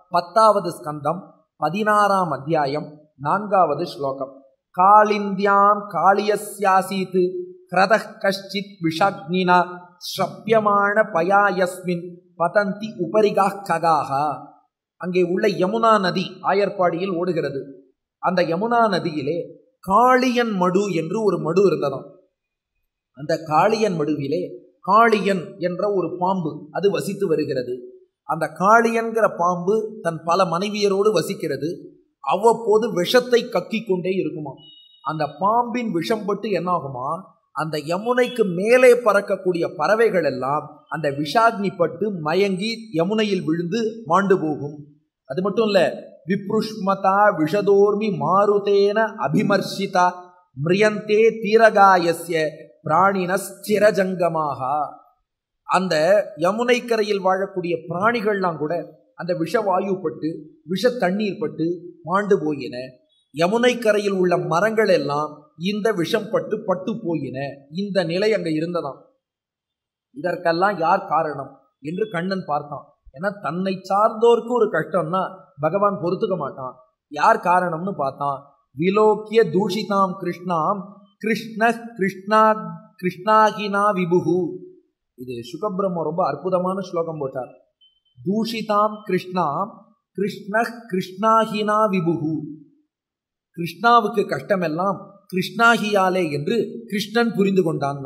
பத்தாவது ஸ்கந்தம் பதினாறாம் அத்தியாயம் நான்காவது ஸ்லோகம் காளிந்தியாம் காளியஸ்யாசீத் கிரத கஷ்டித் விஷாக்னினா ஸ்ரப்பியமான பயாயஸ்மின் பதந்தி உபரிகா ககாக அங்கே உள்ள யமுனா நதி ஆயர்பாடியில் ஓடுகிறது அந்த யமுனா நதியிலே காளியன் மடு என்று ஒரு மடு இருந்ததாம் அந்த காளியன் மடுவிலே காளியன் என்ற ஒரு பாம்பு அது வசித்து வருகிறது அந்த காளியன்கிற பாம்பு தன் பல மனைவியரோடு வசிக்கிறது அவ்வப்போது விஷத்தை கக்கிக் கொண்டே இருக்குமா அந்த பாம்பின் விஷம் பட்டு என்னாகுமா அந்த யமுனைக்கு மேலே பறக்கக்கூடிய பறவைகள் எல்லாம் அந்த விஷாக்னி பட்டு மயங்கி யமுனையில் விழுந்து மாண்டு போகும் அது மட்டும் இல்ல விப்ருஷ்மதா விஷதோர்மி மாருதேன அபிமர்ஷிதா மிரியந்தே தீரகாயஸ்ய பிராணினஸ்திரஜங்கமாக அந்த யமுனை கரையில் வாழக்கூடிய பிராணிகள்லாம் கூட அந்த விஷவாயு பட்டு விஷ தண்ணீர் பட்டு மாண்டு போயின யமுனை கரையில் உள்ள மரங்கள் எல்லாம் இந்த விஷம் பட்டு பட்டு போயின இந்த நிலை அங்க இருந்ததாம் இதற்கெல்லாம் யார் காரணம் என்று கண்ணன் பார்த்தான் ஏன்னா தன்னை சார்ந்தோருக்கு ஒரு கஷ்டம்னா பகவான் பொறுத்துக்க மாட்டான் யார் காரணம்னு பார்த்தான் விலோக்கிய தூஷிதாம் கிருஷ்ணாம் கிருஷ்ண கிருஷ்ணா கிருஷ்ணாகினா விபுகு இது சுகபிரம்ம ரொம்ப அற்புதமான ஸ்லோகம் போட்டார் தூஷிதாம் கிருஷ்ணாம் கிருஷ்ண கிருஷ்ணாகினா விபுகு கிருஷ்ணாவுக்கு கஷ்டமெல்லாம் கிருஷ்ணாகியாலே என்று கிருஷ்ணன் புரிந்து கொண்டான்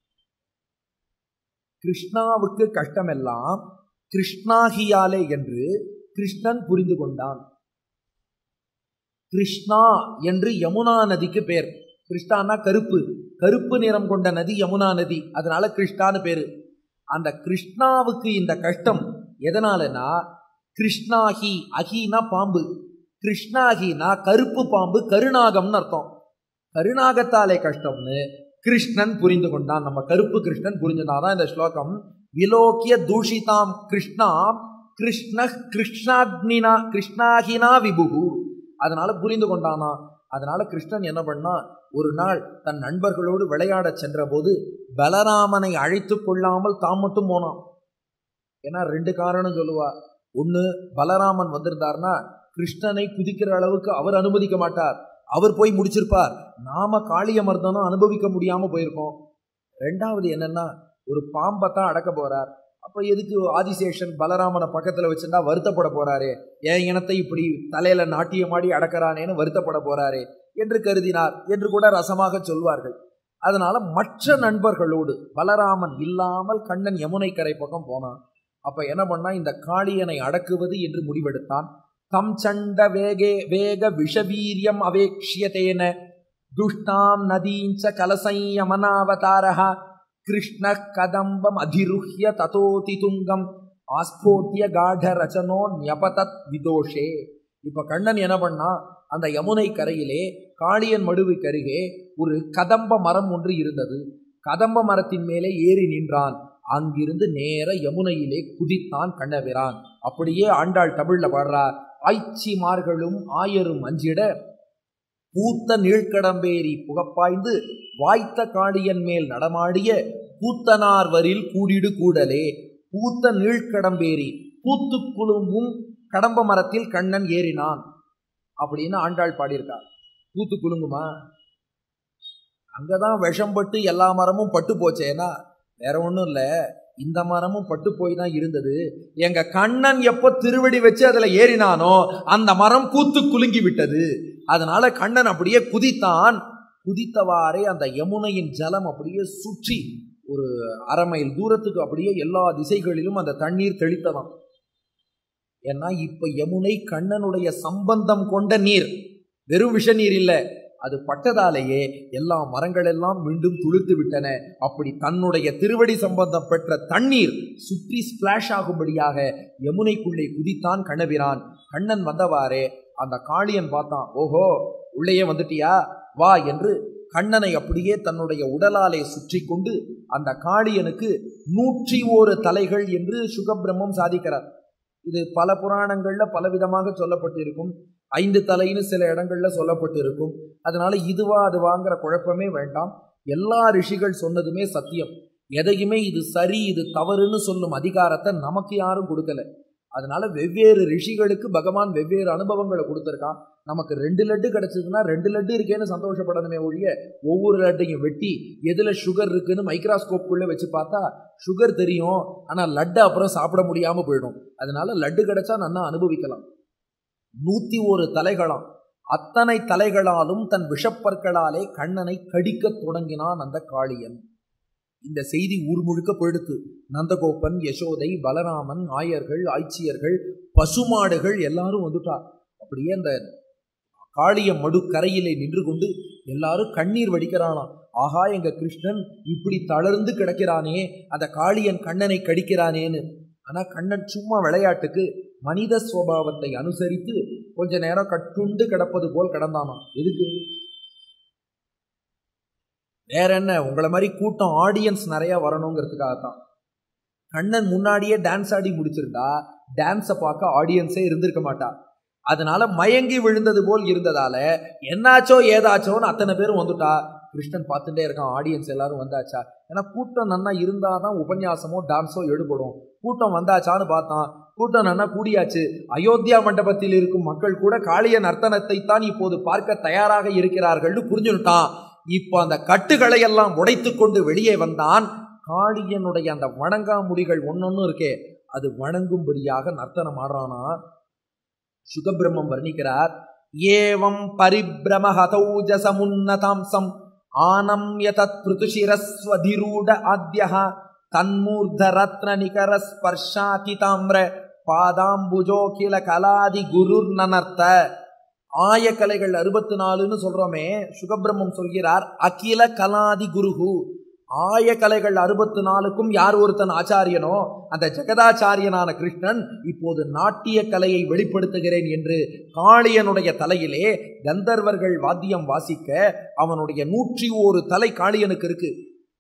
கிருஷ்ணாவுக்கு கஷ்டமெல்லாம் கிருஷ்ணாகியாலே என்று கிருஷ்ணன் புரிந்து கொண்டான் கிருஷ்ணா என்று யமுனா நதிக்கு பேர் கிருஷ்ணானா கருப்பு கருப்பு நிறம் கொண்ட நதி யமுனா நதி அதனால கிருஷ்ணான்னு பேரு அந்த கிருஷ்ணாவுக்கு இந்த கஷ்டம் எதனாலனா கிருஷ்ணாகி அகினா பாம்பு கிருஷ்ணாகினா கருப்பு பாம்பு கருணாகம்னு அர்த்தம் கருணாகத்தாலே கஷ்டம்னு கிருஷ்ணன் புரிந்து கொண்டான் நம்ம கருப்பு கிருஷ்ணன் புரிஞ்சுனாதான் இந்த ஸ்லோகம் விலோக்கிய தூஷிதாம் கிருஷ்ணாம் கிருஷ்ண கிருஷ்ணாக்னினா கிருஷ்ணாகினா விபுகு அதனால புரிந்து கொண்டானா அதனால கிருஷ்ணன் என்ன பண்ணா ஒரு நாள் தன் நண்பர்களோடு விளையாடச் சென்றபோது பலராமனை அழைத்து கொள்ளாமல் தாம் மட்டும் போனான் ஏன்னா ரெண்டு காரணம் சொல்லுவா ஒன்று பலராமன் வந்திருந்தார்னா கிருஷ்ணனை குதிக்கிற அளவுக்கு அவர் அனுமதிக்க மாட்டார் அவர் போய் முடிச்சிருப்பார் நாம காளிய மர்தனம் அனுபவிக்க முடியாம போயிருக்கோம் ரெண்டாவது என்னன்னா ஒரு பாம்பை தான் அடக்க போறார் அப்ப எதுக்கு ஆதிசேஷன் பலராமனை பக்கத்துல வச்சிருந்தா வருத்தப்பட போறாரே என் இனத்தை இப்படி தலையில நாட்டியமாடி அடக்கிறானேன்னு வருத்தப்பட போறாரே என்று கருதினார் என்று கூட ரசமாக சொல்வார்கள் அதனால மற்ற நண்பர்களோடு பலராமன் இல்லாமல் கண்ணன் யமுனை கரை பக்கம் போனான் அப்ப என்ன பண்ணா இந்த காளியனை அடக்குவது என்று முடிவெடுத்தான் தம் சண்ட வேகே வேக விஷவீரியம் அவேக்ஷியதேன துஷ்டாம் நதீஞ்ச கலசையமனாவதாரः கிருஷ்ண கதம்பம் அதிருஹ்ய ததோதி துங்கம் ஆஸ்போட்டிய காட ரச்சனோ ஞபதத் விதோஷே இப்ப கண்ணன் என்ன பண்ணா அந்த யமுனை கரையிலே காளியன் மடுவுக்கு அருகே ஒரு கதம்ப மரம் ஒன்று இருந்தது கதம்ப மரத்தின் மேலே ஏறி நின்றான் அங்கிருந்து நேர யமுனையிலே குதித்தான் கண்ணபிரான் அப்படியே ஆண்டாள் தமிழ்ல பாடுறார் ஆய்ச்சிமார்களும் ஆயரும் அஞ்சிட பூத்த நீழ்கடம்பேரி புகப்பாய்ந்து வாய்த்த காளியன் மேல் நடமாடிய பூத்தனார்வரில் கூடிடு கூடலே பூத்த நீழ்கடம்பேரி பூத்து குலுங்கும் கடம்ப மரத்தில் கண்ணன் ஏறினான் அப்படின்னு ஆண்டாள் பாடியிருக்கார் பூத்து குலுங்குமா அங்கதான் விஷம் பட்டு எல்லா மரமும் பட்டு போச்சேனா வேற ஒன்றும் இல்லை இந்த மரமும் பட்டு போய் தான் இருந்தது எங்க கண்ணன் எப்போ திருவடி வச்சு அதுல ஏறினானோ அந்த மரம் கூத்து குலுங்கி விட்டது அதனால கண்ணன் அப்படியே குதித்தான் குதித்தவாறே அந்த யமுனையின் ஜலம் அப்படியே சுற்றி ஒரு அரை மைல் தூரத்துக்கு அப்படியே எல்லா திசைகளிலும் அந்த தண்ணீர் தெளித்ததாம் ஏன்னா இப்ப யமுனை கண்ணனுடைய சம்பந்தம் கொண்ட நீர் வெறும் விஷ நீர் இல்லை அது பட்டதாலேயே எல்லா மரங்கள் எல்லாம் மீண்டும் துளுத்து விட்டன அப்படி தன்னுடைய திருவடி சம்பந்தம் பெற்ற தண்ணீர் சுற்றி ஸ்பிளாஷ் ஆகும்படியாக யமுனைக்குள்ளே குதித்தான் கண்ணபிரான் கண்ணன் வந்தவாறே அந்த காளியன் பார்த்தான் ஓஹோ உள்ளேயே வந்துட்டியா வா என்று கண்ணனை அப்படியே தன்னுடைய உடலாலே சுற்றி கொண்டு அந்த காளியனுக்கு நூற்றி ஓரு தலைகள் என்று சுகபிரம்மம் சாதிக்கிறார் இது பல புராணங்கள்ல பலவிதமாக சொல்லப்பட்டிருக்கும் ஐந்து தலைன்னு சில இடங்கள்ல சொல்லப்பட்டிருக்கும் அதனால இதுவா அதுவாங்கிற குழப்பமே வேண்டாம் எல்லா ரிஷிகள் சொன்னதுமே சத்தியம் எதையுமே இது சரி இது தவறுன்னு சொல்லும் அதிகாரத்தை நமக்கு யாரும் கொடுக்கல அதனால வெவ்வேறு ரிஷிகளுக்கு பகவான் வெவ்வேறு அனுபவங்களை கொடுத்துருக்கான் நமக்கு ரெண்டு லட்டு கிடைச்சதுன்னா ரெண்டு லட்டு இருக்கேன்னு சந்தோஷப்படணுமே ஒழிய ஒவ்வொரு லட்டையும் வெட்டி எதுல சுகர் இருக்குன்னு மைக்ராஸ்கோப்புக்குள்ள வச்சு பார்த்தா சுகர் தெரியும் ஆனா லட்டு அப்புறம் சாப்பிட முடியாம போயிடும் அதனால லட்டு கிடைச்சா நல்லா அனுபவிக்கலாம் நூத்தி ஒரு தலைகளாம் அத்தனை தலைகளாலும் தன் விஷப்பற்களாலே கண்ணனை கடிக்கத் தொடங்கினான் அந்த காளியன் இந்த செய்தி ஊர் முழுக்க போயிடுத்து நந்தகோபன் யசோதை பலராமன் ஆயர்கள் ஆய்ச்சியர்கள் பசுமாடுகள் எல்லாரும் வந்துட்டா அப்படியே அந்த காளிய மடு கரையிலே நின்று கொண்டு எல்லாரும் கண்ணீர் வடிக்கிறானாம் ஆஹா எங்க கிருஷ்ணன் இப்படி தளர்ந்து கிடக்கிறானே அந்த காளியன் கண்ணனை கடிக்கிறானேன்னு ஆனா கண்ணன் சும்மா விளையாட்டுக்கு மனித சுவாவத்தை அனுசரித்து கொஞ்ச நேரம் கட்டுண்டு கிடப்பது போல் கிடந்தானாம் எதுக்கு வேற என்ன உங்களை மாதிரி கூட்டம் ஆடியன்ஸ் நிறைய வரணுங்கிறதுக்காக தான் கண்ணன் முன்னாடியே டான்ஸ் ஆடி முடிச்சிருந்தா டான்ஸை பார்க்க ஆடியன்ஸே இருந்திருக்க மாட்டா அதனால மயங்கி விழுந்தது போல் இருந்ததால என்னாச்சோ ஏதாச்சோன்னு அத்தனை பேரும் வந்துட்டா கிருஷ்ணன் பார்த்துட்டே இருக்கான் ஆடியன்ஸ் எல்லாரும் வந்தாச்சா ஏன்னா கூட்டம் நன்னா இருந்தாதான் உபன்யாசமோ டான்ஸோ எடுபடும் கூட்டம் வந்தாச்சான்னு பார்த்தான் கூட்டம் நன்னா கூடியாச்சு அயோத்தியா மண்டபத்தில் இருக்கும் மக்கள் கூட காளிய நர்த்தனத்தை தான் இப்போது பார்க்க தயாராக இருக்கிறார்கள்னு புரிஞ்சுட்டான் இப்போ அந்த கட்டுகளை எல்லாம் உடைத்து கொண்டு வெளியே வந்தான் காளியனுடைய அந்த வணங்காமுடிகள் ஒன்னொன்னு இருக்கே அது வணங்கும்படியாக நர்த்தனம் ஆடுறானா சுகபிரம்மம் வர்ணிக்கிறார் ஏவம் பரிபிரமஹதௌஜசமுன்னதாம்சம் ஆனம்ய தத் பிருதுஷிரஸ்வதிரூட ஆத்யः தன்மூர்த ரத்ன நிகர ஸ்பர்ஷாதி தாம்ர பாதாம்புஜோகில கலாதி குருர் நனர்த்த ஆய கலைகள் அறுபத்தி நாலுன்னு சொல்றோமே சுகபிரம்மம் சொல்கிறார் அகில கலாதி குருகு ஆய கலைகள் அறுபத்தி நாலுக்கும் யார் ஒருத்தன் ஆச்சாரியனோ அந்த ஜெகதாச்சாரியனான கிருஷ்ணன் இப்போது நாட்டிய கலையை வெளிப்படுத்துகிறேன் என்று காளியனுடைய தலையிலே கந்தர்வர்கள் வாத்தியம் வாசிக்க அவனுடைய நூற்றி ஒரு தலை காளியனுக்கு இருக்கு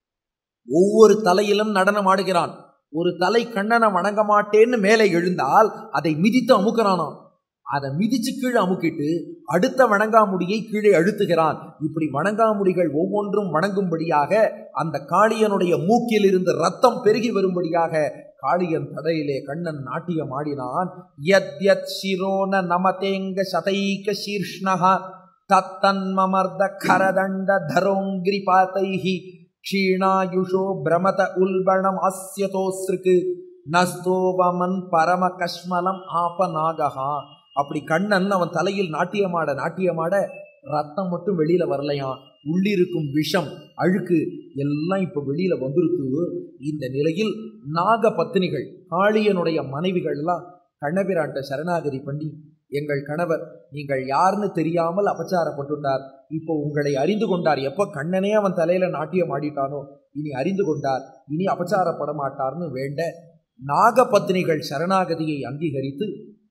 ஒவ்வொரு தலையிலும் நடனம் ஆடுகிறான் ஒரு தலை கண்ணனை வணங்க மாட்டேன்னு மேலே எழுந்தால் அதை மிதித்து அமுக்கிறானாம் அதை மிதிச்சு கீழே அமுக்கிட்டு அடுத்த வணங்காமுடியை கீழே அழுத்துகிறான் இப்படி வணங்காமுடிகள் ஒவ்வொன்றும் வணங்கும்படியாக அந்த காளியனுடைய மூக்கில் இருந்து ரத்தம் பெருகி வரும்படியாக காளியன் தடையிலே கண்ணன் நாட்டியம் ஆடினான் யத் யத் சிரோன நமதேங்க சதைக சீர்ஷ்ணஹ தத்தன்மமர்த கரதண்ட தரோங்கிரி பாத்தைஹி க்ஷீணாயுஷோ பிரமத உல்பணம் அஸ்யதோஸ்ருக்கு நஸ்தோபமன் பரம கஷ்மலம் ஆபநாகஹா அப்படி கண்ணன் அவன் தலையில் நாட்டியமாட நாட்டியமாட ரத்தம் மட்டும் வெளியில வரலையாம் உள்ளிருக்கும் விஷம் அழுக்கு எல்லாம் இப்ப வெளியில வந்துருக்கு இந்த நிலையில் நாக பத்தினிகள் காளியனுடைய மனைவிகள்லாம் கண்ணபிரான்ட்ட சரணாகதி பண்ணி எங்கள் கணவர் நீங்கள் யாருன்னு தெரியாமல் அபச்சாரப்பட்டுட்டார் இப்போ உங்களை அறிந்து கொண்டார் எப்போ கண்ணனே அவன் தலையில நாட்டியம் ஆடிட்டானோ இனி அறிந்து கொண்டார் இனி அபச்சாரப்பட மாட்டார்னு வேண்ட நாகபத்னிகள் சரணாகதியை அங்கீகரித்து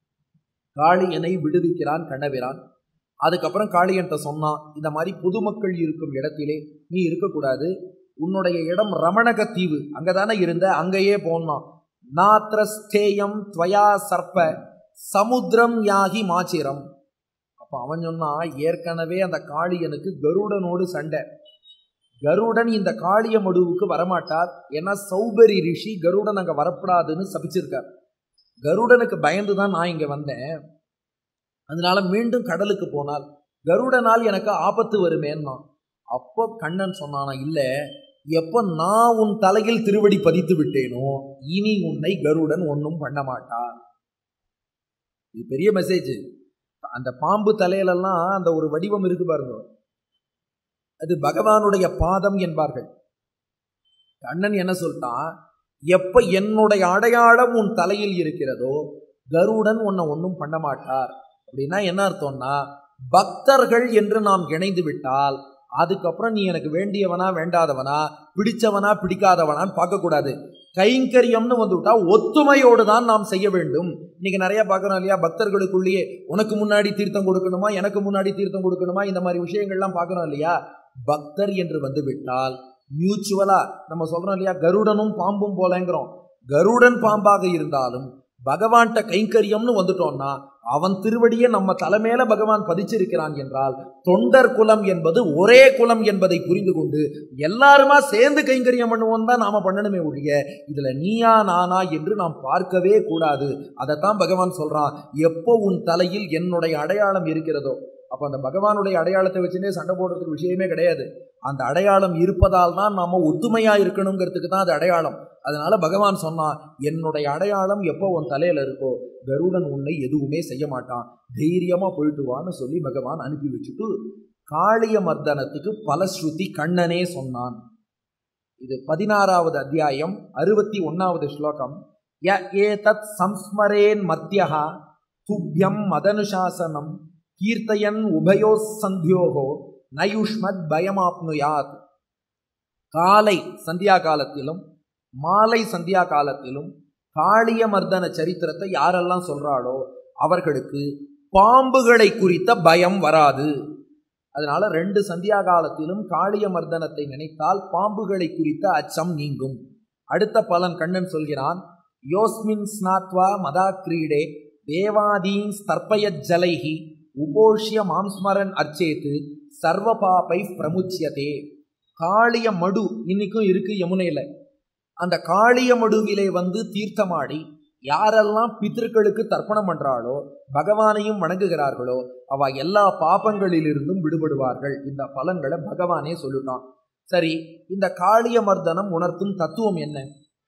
காளியனை விடுவிக்கிறான் கண்ணபிரான் அதுக்கப்புறம் காளியன்ட்ட சொன்னான் இந்த மாதிரி பொதுமக்கள் இருக்கும் இடத்திலே நீ இருக்கக்கூடாது உன்னுடைய இடம் ரமணக தீவு அங்கதானே இருந்த அங்கேயே போனான் நாத்ரஸ்தேயம் துவயா சர்ப்ப சமுத்திரம் யாகி மாச்சிரம் அப்ப அவன் சொன்னா ஏற்கனவே அந்த காளியனுக்கு கருடனோடு சண்டை கருடன் இந்த காளிய மடுவுக்கு வரமாட்டார் ஏன்னா சௌபரி ரிஷி கருடன் அங்க வரப்படாதுன்னு சபிச்சிருக்கார் கருடனுக்கு பயந்து தான் நான் இங்க வந்தேன் அதனால மீண்டும் கடலுக்கு போனால் கருடனால் எனக்கு ஆபத்து வருமேன்னா அப்போ கண்ணன் சொன்னானா இல்ல எப்ப நான் உன் தலையில் திருவடி பதித்து விட்டேனோ இனி உன்னை கருடன் ஒன்றும் பண்ண மாட்டார் இது பெரிய மெசேஜ் அந்த பாம்பு தலையிலெல்லாம் அந்த ஒரு வடிவம் இருக்கு பாருங்க அது பகவானுடைய பாதம் என்பார்கள் கண்ணன் என்ன சொல்லிட்டான் எப்ப என்னுடைய அடையாளம் உன் தலையில் இருக்கிறதோ கருடன் உன்னை ஒன்றும் பண்ண மாட்டார் அப்படின்னா என்ன அர்த்தம்னா பக்தர்கள் என்று நாம் இணைந்து விட்டால் அதுக்கப்புறம் நீ எனக்கு வேண்டியவனா வேண்டாதவனா பிடிச்சவனா பிடிக்காதவனான்னு பார்க்கக்கூடாது கைங்கரியம்னு வந்துவிட்டா ஒத்துமையோடு தான் நாம் செய்ய வேண்டும் இன்னைக்கு நிறைய பார்க்கறோம் இல்லையா பக்தர்களுக்குள்ளேயே உனக்கு முன்னாடி தீர்த்தம் கொடுக்கணுமா எனக்கு முன்னாடி தீர்த்தம் கொடுக்கணுமா இந்த மாதிரி விஷயங்கள்லாம் பார்க்கறோம் இல்லையா பக்தர் என்று வந்து விட்டால் மியூச்சுவலா நம்ம சொல்றோம் இல்லையா கருடனும் பாம்பும் போலங்கிறோம் கருடன் பாம்பாக இருந்தாலும் பகவான்கிட்ட கைங்கரியம்னு வந்துட்டோம்னா அவன் திருவடியை நம்ம தலைமையில பகவான் பதிச்சிருக்கிறான் என்றால் தொண்டர் குலம் என்பது ஒரே குலம் என்பதை புரிந்து கொண்டு எல்லாருமா சேர்ந்து கைங்கரியம் பண்ணுவோம் தான் நாம பண்ணணுமே ஒழிய இதுல நீயா நானா என்று நாம் பார்க்கவே கூடாது அதைத்தான் பகவான் சொல்றான் எப்போ உன் தலையில் என்னுடைய அடையாளம் இருக்கிறதோ அப்போ அந்த பகவானுடைய அடையாளத்தை வச்சுனே சண்டை போடுறதுக்கு விஷயமே கிடையாது அந்த அடையாளம் இருப்பதால் தான் நாம ஒத்துமையா இருக்கணுங்கிறதுக்கு தான் அது அடையாளம் அதனால பகவான் சொன்னான் என்னுடைய அடையாளம் எப்போ உன் தலையில இருக்கோ கருடன் உன்னை எதுவுமே செய்ய மாட்டான் தைரியமா போயிட்டு வான்னு சொல்லி பகவான் அனுப்பி வச்சுட்டு காளிய மர்தனத்துக்கு பலஸ்ருதி கண்ணனே சொன்னான் இது பதினாறாவது அத்தியாயம் அறுபத்தி ஒன்னாவது ஸ்லோகம் ய ஏதத் சம்ஸ்மரேன் மத்தியகா துப்யம் மதனுசாசனம் கீர்த்தயன் உபயோ சந்தியோகோ நயுஷ்மத் பயமாப்னுயாத் காலை சந்தியா காலத்திலும் மாலை சந்தியா காலத்திலும் காளிய மர்தன சரித்திரத்தை யாரெல்லாம் சொல்றாளோ அவர்களுக்கு பாம்புகளை குறித்த பயம் வராது அதனால ரெண்டு சந்தியா காலத்திலும் காளிய மர்தனத்தை நினைத்தால் பாம்புகளை குறித்த அச்சம் நீங்கும் அடுத்த பலன் கண்ணன் சொல்கிறான் யோஸ்மின் ஸ்நாத்வா மதா கிரீடே தேவாதீன் ஸ்தர்பய ஜலைஹி உபோஷ்ய மாம்ஸ்மரன் அர்ச்சேத்து சர்வ பாப்பை பிரமுச்சியதே காளிய மடு இன்னைக்கும் இருக்கு யமுனையில அந்த காளிய மடுவிலே வந்து தீர்த்தமாடி யாரெல்லாம் பித்திருக்களுக்கு தர்ப்பணம் பண்றாளோ பகவானையும் வணங்குகிறார்களோ அவ எல்லா பாபங்களிலிருந்தும் விடுபடுவார்கள் இந்த பலன்களை பகவானே சொல்லிட்டான் சரி இந்த காளிய மர்தனம் உணர்த்தும் தத்துவம் என்ன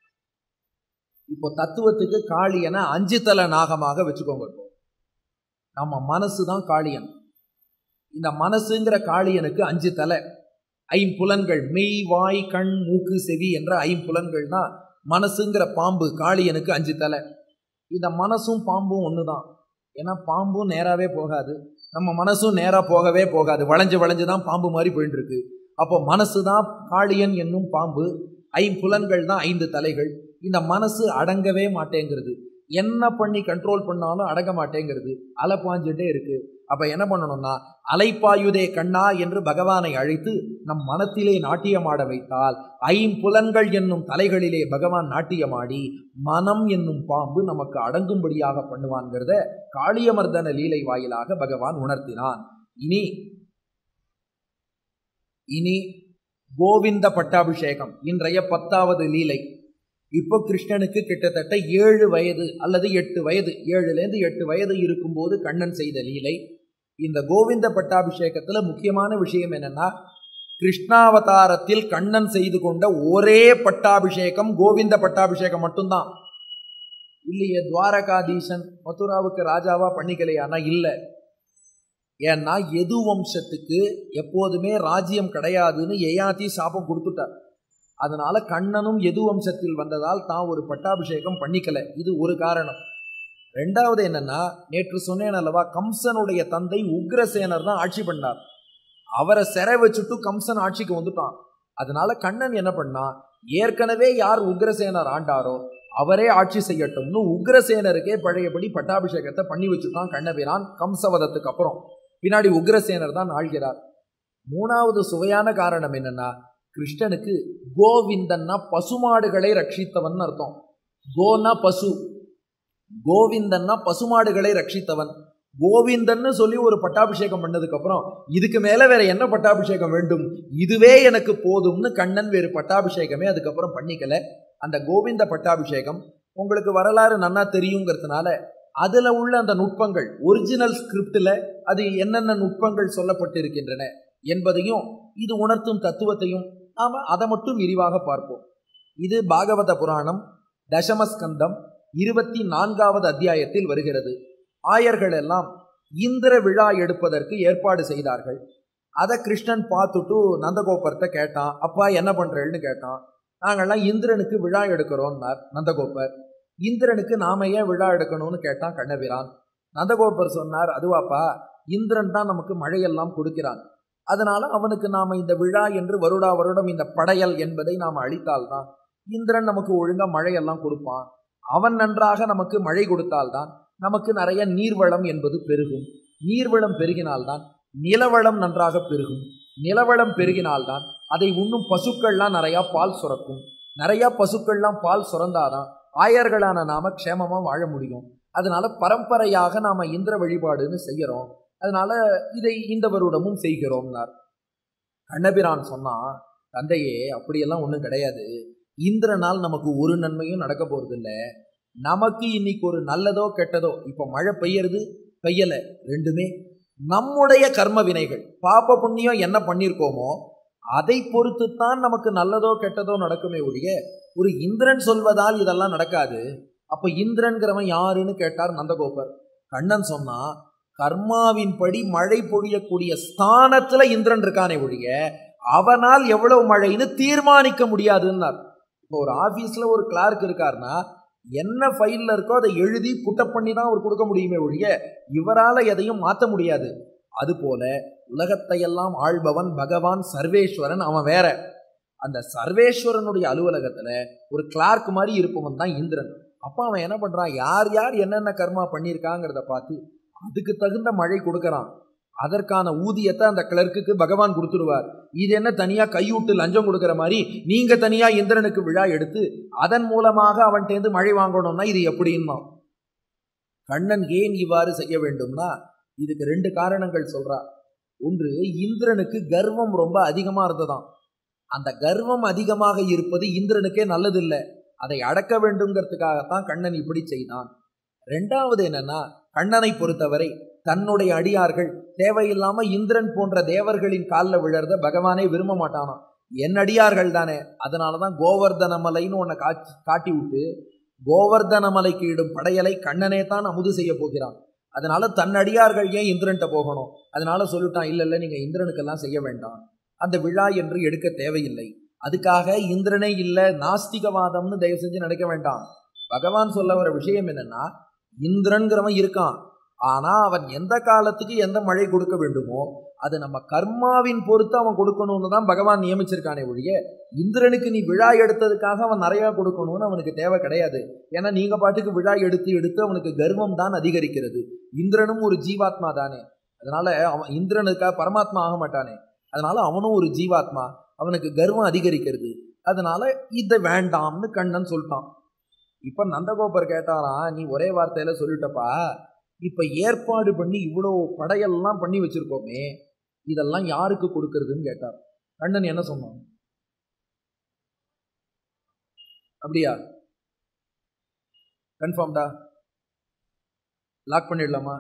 இப்போ தத்துவத்துக்கு காளியனை அஞ்சு தல நாகமாக வச்சுக்கோங்க இப்போ நம்ம மனசு தான் காளியன் இந்த மனசுங்கிற காளியனுக்கு அஞ்சு தலை ஐம்புலன்கள் மெய் வாய் கண் மூக்கு செவி என்ற ஐம்புலன்கள்னா மனசுங்கிற பாம்பு காளியனுக்கு அஞ்சு தலை இந்த மனசும் பாம்பும் ஒன்று தான் ஏன்னா பாம்பும் நேராகவே போகாது நம்ம மனசும் நேராக போகவே போகாது வளைஞ்சு வளைஞ்சு தான் பாம்பு மாதிரி போயிட்டு இருக்கு அப்போ மனசு தான் காளியன் என்னும் பாம்பு ஐம்புலன்கள் தான் ஐந்து தலைகள் இந்த மனசு அடங்கவே மாட்டேங்கிறது என்ன பண்ணி கண்ட்ரோல் பண்ணாலும் அடங்க மாட்டேங்கிறது அலை பாஞ்சுட்டே இருக்கு அப்ப என்ன பண்ணணும்னா அலைப்பாயுதே கண்ணா என்று பகவானை அழைத்து நம் மனத்திலே நாட்டியமாட வைத்தால் ஐம்புலன்கள் என்னும் தலைகளிலே பகவான் நாட்டியமாடி மனம் என்னும் பாம்பு நமக்கு அடங்கும்படியாக பண்ணுவான்கிறத காளியமர்தன லீலை வாயிலாக பகவான் உணர்த்தினான் இனி இனி கோவிந்த பட்டாபிஷேகம் இன்றைய பத்தாவது லீலை இப்போ கிருஷ்ணனுக்கு கிட்டத்தட்ட ஏழு வயது அல்லது எட்டு வயது ஏழுலேருந்து எட்டு வயது இருக்கும்போது கண்ணன் செய்த லீலை இந்த கோவிந்த பட்டாபிஷேகத்தில் முக்கியமான விஷயம் என்னன்னா கிருஷ்ணாவதாரத்தில் கண்ணன் செய்து கொண்ட ஒரே பட்டாபிஷேகம் கோவிந்த பட்டாபிஷேகம் மட்டும்தான் இல்லையே துவாரகாதீசன் மதுராவுக்கு ராஜாவா பண்ணிக்கலையானா இல்லை ஏன்னா எது வம்சத்துக்கு எப்போதுமே ராஜ்யம் கிடையாதுன்னு எயாத்தி சாபம் கொடுத்துட்டார் அதனால கண்ணனும் எது வம்சத்தில் வந்ததால் தான் ஒரு பட்டாபிஷேகம் பண்ணிக்கல இது ஒரு காரணம் ரெண்டாவது என்னன்னா நேற்று சொன்னேன் அல்லவா கம்சனுடைய தந்தை உக்ரசேனர் தான் ஆட்சி பண்ணார் அவரை சிறை வச்சுட்டு கம்சன் ஆட்சிக்கு வந்துட்டான் அதனால கண்ணன் என்ன பண்ணா ஏற்கனவே யார் உக்ரசேனர் ஆண்டாரோ அவரே ஆட்சி செய்யட்டும்னு உக்ரசேனருக்கே பழையபடி பட்டாபிஷேகத்தை பண்ணி வச்சுட்டான் கண்ணபிரான் கம்சவதத்துக்கு அப்புறம் பின்னாடி உக்ரசேனர் தான் ஆள்கிறார் மூணாவது சுவையான காரணம் என்னன்னா கிருஷ்ணனுக்கு கோவிந்தன்னா பசுமாடுகளை ரட்சித்தவன் அர்த்தம் கோனா பசு கோவிந்தன்னா பசுமாடுகளை ரட்சித்தவன் கோவிந்தன்னு சொல்லி ஒரு பட்டாபிஷேகம் பண்ணதுக்கு அப்புறம் இதுக்கு மேல வேற என்ன பட்டாபிஷேகம் வேண்டும் இதுவே எனக்கு போதும்னு கண்ணன் வேறு பட்டாபிஷேகமே அதுக்கப்புறம் பண்ணிக்கல அந்த கோவிந்த பட்டாபிஷேகம் உங்களுக்கு வரலாறு நன்னா தெரியுங்கிறதுனால அதுல உள்ள அந்த நுட்பங்கள் ஒரிஜினல் ஸ்கிரிப்டில் அது என்னென்ன நுட்பங்கள் சொல்லப்பட்டிருக்கின்றன என்பதையும் இது உணர்த்தும் தத்துவத்தையும் நாம் அதை மட்டும் விரிவாக பார்ப்போம் இது பாகவத புராணம் தசமஸ்கந்தம் இருபத்தி நான்காவது அத்தியாயத்தில் வருகிறது ஆயர்கள் எல்லாம் இந்திர விழா எடுப்பதற்கு ஏற்பாடு செய்தார்கள் அதை கிருஷ்ணன் பார்த்துட்டு நந்தகோபர்கிட்ட கேட்டான் அப்பா என்ன பண்றேன்னு கேட்டான் நாங்கள்லாம் இந்திரனுக்கு விழா எடுக்கிறோம்னார் நந்தகோபர் இந்திரனுக்கு நாம ஏன் விழா எடுக்கணும்னு கேட்டான் கண்ணபிரான் நந்தகோபர் சொன்னார் அதுவாப்பா இந்திரன் தான் நமக்கு மழையெல்லாம் கொடுக்கிறான் அதனால அவனுக்கு நாம இந்த விழா என்று வருடா வருடம் இந்த படையல் என்பதை நாம் அளித்தால்தான் இந்திரன் நமக்கு ஒழுங்கா மழையெல்லாம் கொடுப்பான் அவன் நன்றாக நமக்கு மழை கொடுத்தால்தான் நமக்கு நிறைய நீர்வளம் என்பது பெருகும் நீர்வளம் பெருகினால்தான் நிலவளம் நன்றாக பெருகும் நிலவளம் பெருகினால்தான் அதை உண்ணும் பசுக்கள்லாம் நிறையா பால் சுரக்கும் நிறையா பசுக்கள்லாம் பால் சுரந்தாதான் ஆயர்களான நாம க்ஷேமமா வாழ முடியும் அதனால பரம்பரையாக நாம இந்திர வழிபாடுன்னு செய்யறோம் அதனால இதை இந்த வருடமும் செய்கிறோம்னார் கண்ணபிரான் சொன்னா தந்தையே அப்படியெல்லாம் ஒன்றும் கிடையாது இந்திரனால் நமக்கு ஒரு நன்மையும் நடக்க போறது இல்ல நமக்கு இன்னைக்கு ஒரு நல்லதோ கெட்டதோ இப்ப மழை பெய்யறது பெய்யல ரெண்டுமே நம்முடைய கர்ம வினைகள் பாப்ப புண்ணியம் என்ன பண்ணியிருக்கோமோ அதை பொறுத்துத்தான் நமக்கு நல்லதோ கெட்டதோ நடக்குமே ஒழிய ஒரு இந்திரன் சொல்வதால் இதெல்லாம் நடக்காது அப்ப இந்திரன்கிறவன் யாருன்னு கேட்டார் நந்தகோபர் கண்ணன் சொன்னா கர்மாவின்படி மழை பொழியக்கூடிய ஸ்தானத்துல இந்திரன் இருக்கானே ஒழிய அவனால் எவ்வளவு மழைன்னு தீர்மானிக்க முடியாதுன்னார் இப்போ ஒரு ஆபீஸ்ல ஒரு கிளார்க் இருக்காருன்னா என்ன ஃபைல்ல இருக்கோ அதை எழுதி புட்டப் பண்ணி தான் அவர் கொடுக்க முடியுமே ஒழிய இவரால் எதையும் மாற்ற முடியாது அதுபோல உலகத்தையெல்லாம் ஆள்பவன் பகவான் சர்வேஸ்வரன் அவன் வேற அந்த சர்வேஸ்வரனுடைய அலுவலகத்துல ஒரு கிளார்க் மாதிரி இருப்பவன் தான் இந்திரன் அப்போ அவன் என்ன பண்றான் யார் யார் என்னென்ன கர்மா பண்ணியிருக்காங்கிறத பார்த்து அதுக்கு தகுந்த மழை கொடுக்கறான் அதற்கான ஊதியத்தை அந்த கிளர்க்குக்கு பகவான் கொடுத்துடுவார் இது என்ன தனியா கையூட்டு லஞ்சம் கொடுக்கிற மாதிரி நீங்க தனியா இந்திரனுக்கு விழா எடுத்து அதன் மூலமாக அவன்கிட்டேருந்து மழை வாங்கணும்னா இது எப்படின்னா கண்ணன் ஏன் இவ்வாறு செய்ய வேண்டும்னா இதுக்கு ரெண்டு காரணங்கள் சொல்றா ஒன்று இந்திரனுக்கு கர்வம் ரொம்ப அதிகமா இருந்ததாம் அந்த கர்வம் அதிகமாக இருப்பது இந்திரனுக்கே நல்லதில்லை அதை அடக்க வேண்டுங்கிறதுக்காகத்தான் கண்ணன் இப்படி செய்தான் ரெண்டாவது என்னன்னா கண்ணனை பொறுத்தவரை தன்னுடைய அடியார்கள் தேவையில்லாம இந்திரன் போன்ற தேவர்களின் காலில் விழறத பகவானே விரும்ப மாட்டானாம் என் அடியார்கள் தானே அதனாலதான் கோவர்தன மலைன்னு உன்னை காட்சி காட்டி விட்டு கோவர்தன மலைக்கு இடும் படையலை கண்ணனே தான் அமுது செய்ய போகிறான் அதனால தன் அடியார்கள் ஏன் இந்திரன்ட்ட போகணும் அதனால சொல்லிட்டான் இல்ல இல்ல நீங்க இந்திரனுக்கெல்லாம் செய்ய வேண்டாம் அந்த விழா என்று எடுக்க தேவையில்லை அதுக்காக இந்திரனே இல்லை நாஸ்திகவாதம்னு தயவு செஞ்சு நினைக்க வேண்டாம் பகவான் சொல்ல வர விஷயம் என்னன்னா இந்திரன்கிறவன் இருக்கான் ஆனா அவன் எந்த காலத்துக்கு எந்த மழை கொடுக்க வேண்டுமோ அது நம்ம கர்மாவின் பொறுத்து அவன் கொடுக்கணும்னு தான் பகவான் நியமிச்சிருக்கானே ஒழிய இந்திரனுக்கு நீ விழா எடுத்ததுக்காக அவன் நிறையா கொடுக்கணும்னு அவனுக்கு தேவை கிடையாது ஏன்னா நீங்க பாட்டுக்கு விழா எடுத்து எடுத்து அவனுக்கு கர்வம் தான் அதிகரிக்கிறது இந்திரனும் ஒரு ஜீவாத்மா தானே அதனால அவன் இந்திரனுக்காக பரமாத்மா ஆக மாட்டானே அதனால அவனும் ஒரு ஜீவாத்மா அவனுக்கு கர்வம் அதிகரிக்கிறது அதனால இதை வேண்டாம்னு கண்ணன் சொல்லிட்டான் இப்ப நந்தகோபர் கேட்டாராம் நீ ஒரே வார்த்தையில சொல்லிட்டப்பா இப்ப ஏற்பாடு பண்ணி இவ்வளோ படையெல்லாம் பண்ணி வச்சிருக்கோமே இதெல்லாம் யாருக்கு கொடுக்கறதுன்னு கேட்டார் கண்ணன் என்ன சொன்னான் அப்படியா கன்ஃபார்ம்டா லாக் பண்ணிடலாமா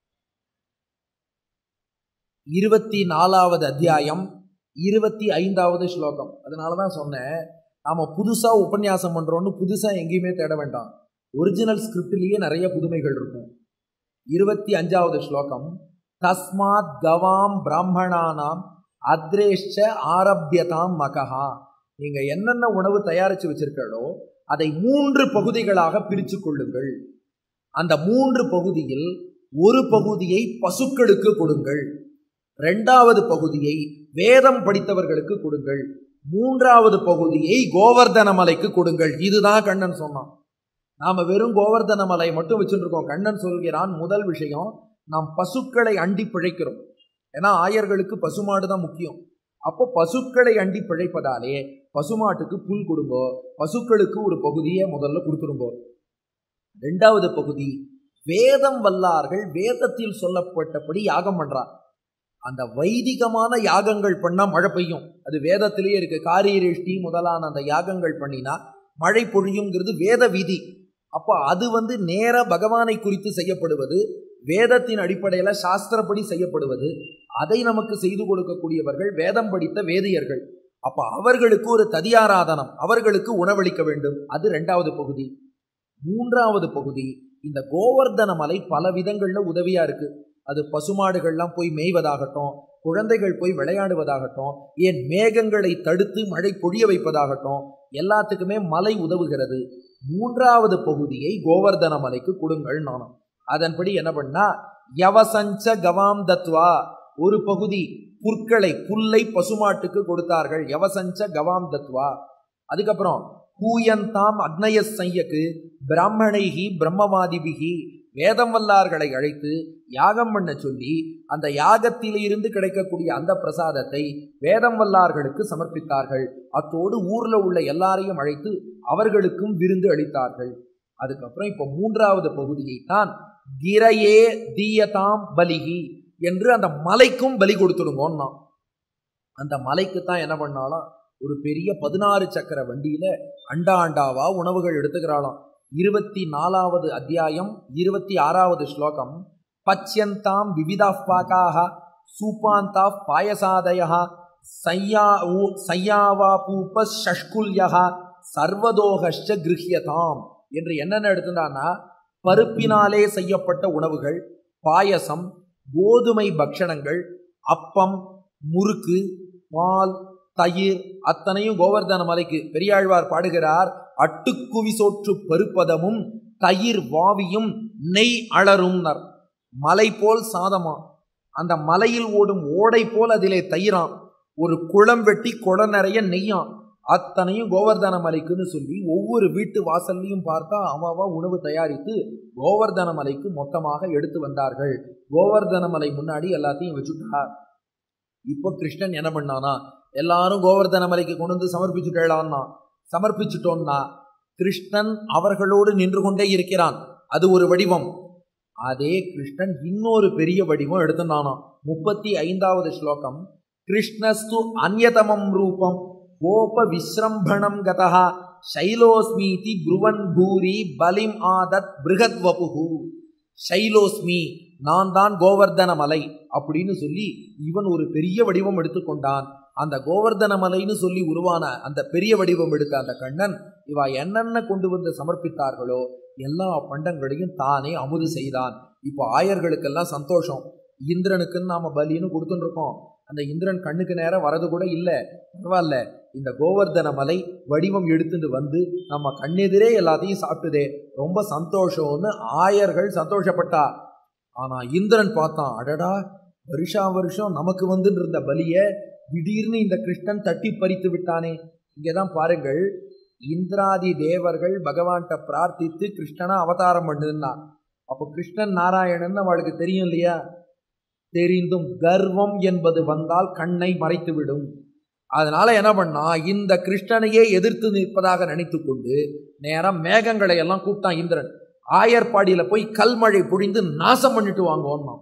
இருபத்தி நாலாவது அத்தியாயம் இருபத்தி ஐந்தாவது ஸ்லோகம் அதனால தான் சொன்னேன் நாம் புதுசாக உபன்யாசம் பண்ணுறோன்னு புதுசாக எங்கேயுமே தேட வேண்டாம் ஒரிஜினல் ஸ்கிரிப்ட்லேயே நிறைய புதுமைகள் இருக்கும் இருபத்தி அஞ்சாவது ஸ்லோகம் தஸ்மாத் கவாம் பிராமணானாம் அத்ரேஷ்ட ஆரம்பியதாம் மகஹா நீங்க என்னென்ன உணவு தயாரிச்சு வச்சிருக்கீங்களோ அதை மூன்று பகுதிகளாக பிரித்து கொள்ளுங்கள் அந்த மூன்று பகுதியில் ஒரு பகுதியை பசுக்களுக்கு கொடுங்கள் ரெண்டாவது பகுதியை வேதம் படித்தவர்களுக்கு கொடுங்கள் மூன்றாவது பகுதியை கோவர்தன மலைக்கு கொடுங்கள் இதுதான் கண்ணன் சொன்னான் நாம வெறும் கோவர்தன மலை மட்டும் வச்சுட்டு இருக்கோம் கண்ணன் சொல்கிறான் முதல் விஷயம் நாம் பசுக்களை அண்டி பிழைக்கிறோம் ஏன்னா ஆயர்களுக்கு பசுமாடு தான் முக்கியம் அப்போ பசுக்களை அண்டி பிழைப்பதாலே பசுமாட்டுக்கு புல் கொடுங்கோ பசுக்களுக்கு ஒரு பகுதியை முதல்ல கொடுத்துருங்கோ ரெண்டாவது பகுதி வேதம் வல்லார்கள் வேதத்தில் சொல்லப்பட்டபடி யாகம் பண்றார் அந்த வைதிகமான யாகங்கள் பண்ணா மழை பெய்யும் அது வேதத்திலேயே இருக்கு காரியரிஷ்டி முதலான அந்த யாகங்கள் பண்ணினா மழை பொழியுங்கிறது வேத விதி அப்போ அது வந்து நேர பகவானை குறித்து செய்யப்படுவது வேதத்தின் அடிப்படையில் சாஸ்திரப்படி செய்யப்படுவது அதை நமக்கு செய்து கொடுக்கக்கூடியவர்கள் வேதம் படித்த வேதியர்கள் அப்ப அவர்களுக்கு ஒரு ததியாராதனம் அவர்களுக்கு உணவளிக்க வேண்டும் அது ரெண்டாவது பகுதி மூன்றாவது பகுதி இந்த கோவர்தன மலை பல விதங்கள்ல உதவியா இருக்கு அது பசுமாடுகள்லாம் போய் மேய்வதாகட்டும் குழந்தைகள் போய் விளையாடுவதாகட்டும் ஏன் மேகங்களை தடுத்து மழை பொழிய வைப்பதாகட்டும் எல்லாத்துக்குமே மலை உதவுகிறது மூன்றாவது பகுதியை கோவர்தன மலைக்கு கொடுங்கள் நானும் அதன்படி என்ன பண்ணா யவசஞ்ச கவாம் தத்வா ஒரு பகுதி புற்களை புல்லை பசுமாட்டுக்கு கொடுத்தார்கள் யவசஞ்ச கவாம் தத்வா அதுக்கப்புறம் ஹூயந்தாம் அக்னய சையக்கு பிராமணைகி பிரம்மவாதிபிகி வேதம் வல்லார்களை அழைத்து யாகம் பண்ண சொல்லி அந்த யாகத்தில் இருந்து கிடைக்கக்கூடிய அந்த பிரசாதத்தை வேதம் வல்லார்களுக்கு சமர்ப்பித்தார்கள் அத்தோடு ஊர்ல உள்ள எல்லாரையும் அழைத்து அவர்களுக்கும் விருந்து அளித்தார்கள் அதுக்கப்புறம் இப்போ மூன்றாவது பகுதியை தான் கிரையே தீயதாம் பலிகி என்று அந்த மலைக்கும் பலி கொடுத்துடுங்கோன்னா அந்த மலைக்கு தான் என்ன பண்ணாலும் ஒரு பெரிய பதினாறு சக்கர வண்டியில அண்டா அண்டாவா உணவுகள் எடுத்துக்கிறாளாம் இருபத்தி நாலாவது அத்தியாயம் இருபத்தி ஆறாவது ஸ்லோகம் பச்சியந்தாம் விவிதா பாகாக சூப்பாந்தா பாயசாதயா சையா சையாவா பூப ஷஷ்குல்யா சர்வதோகஷ்ட கிருஹியதாம் என்று என்னென்ன எடுத்துட்டான்னா பருப்பினாலே செய்யப்பட்ட உணவுகள் பாயசம் கோதுமை பக்ஷணங்கள் அப்பம் முறுக்கு பால் தயிர் அத்தனையும் கோவர்தன மலைக்கு பெரியாழ்வார் பாடுகிறார் அட்டுக்குவி சோற்று பருப்பதமும் தயிர் வாவியும் நெய் அலரும்னர் மலை போல் சாதமா அந்த மலையில் ஓடும் ஓடை போல் அதிலே தயிராம் ஒரு குளம் வெட்டி குளம் நிறைய நெய்யாம் அத்தனையும் கோவர்தன மலைக்குன்னு சொல்லி ஒவ்வொரு வீட்டு வாசல்லையும் பார்த்தா அவாவா உணவு தயாரித்து கோவர்தன மலைக்கு மொத்தமாக எடுத்து வந்தார்கள் கோவர்தன மலை முன்னாடி எல்லாத்தையும் வச்சுட்டார் இப்போ கிருஷ்ணன் என்ன பண்ணானா எல்லாரும் கோவர்தன மலைக்கு கொண்டு வந்து சமர்ப்பிச்சுட்டேளான்னா சமர்ப்பிச்சுட்டோம்னா கிருஷ்ணன் அவர்களோடு நின்று கொண்டே இருக்கிறான் அது ஒரு வடிவம் அதே கிருஷ்ணன் இன்னொரு பெரிய வடிவம் எடுத்துனானா முப்பத்தி ஐந்தாவது ஸ்லோகம் கிருஷ்ணஸ்து அந்யதமம் ரூபம் கோப விஸ்ரம்பணம் கதா சைலோஸ்மீதி புருவன் பூரி பலிம் ஆதத் பிருகத் வபுகு சைலோஸ்மி நான் தான் கோவர்தன மலை அப்படின்னு சொல்லி இவன் ஒரு பெரிய வடிவம் எடுத்துக்கொண்டான் அந்த கோவர்தன மலைன்னு சொல்லி உருவான அந்த பெரிய வடிவம் எடுத்த அந்த கண்ணன் இவா என்னென்ன கொண்டு வந்து சமர்ப்பித்தார்களோ எல்லா பண்டங்களையும் தானே அமுது செய்தான் இப்போ ஆயர்களுக்கெல்லாம் சந்தோஷம் இந்திரனுக்குன்னு நாம பலின்னு கொடுத்துட்டு இருக்கோம் அந்த இந்திரன் கண்ணுக்கு நேரம் வரது கூட இல்லை பரவாயில்ல இந்த கோவர்தன மலை வடிவம் எடுத்துட்டு வந்து நம்ம கண்ணெதிரே எல்லாத்தையும் சாப்பிட்டுதே ரொம்ப சந்தோஷம்னு ஆயர்கள் சந்தோஷப்பட்டா ஆனா இந்திரன் பார்த்தான் அடடா வருஷா வருஷம் நமக்கு வந்துட்டு இருந்த பலிய திடீர்னு இந்த கிருஷ்ணன் தட்டி பறித்து விட்டானே இங்கதான் பாருங்கள் இந்திராதி தேவர்கள் பகவான்கிட்ட பிரார்த்தித்து கிருஷ்ணனா அவதாரம் பண்ணுன்னா அப்போ கிருஷ்ணன் நாராயணன் அவளுக்கு தெரியும் இல்லையா தெரிந்தும் கர்வம் என்பது வந்தால் கண்ணை மறைத்துவிடும் அதனால என்ன பண்ணா இந்த கிருஷ்ணனையே எதிர்த்து நிற்பதாக நினைத்து கொண்டு நேரம் மேகங்களை எல்லாம் கூப்பிட்டான் இந்திரன் ஆயர்பாடியில போய் கல்மழை பொழிந்து நாசம் பண்ணிட்டு வாங்கோன்னா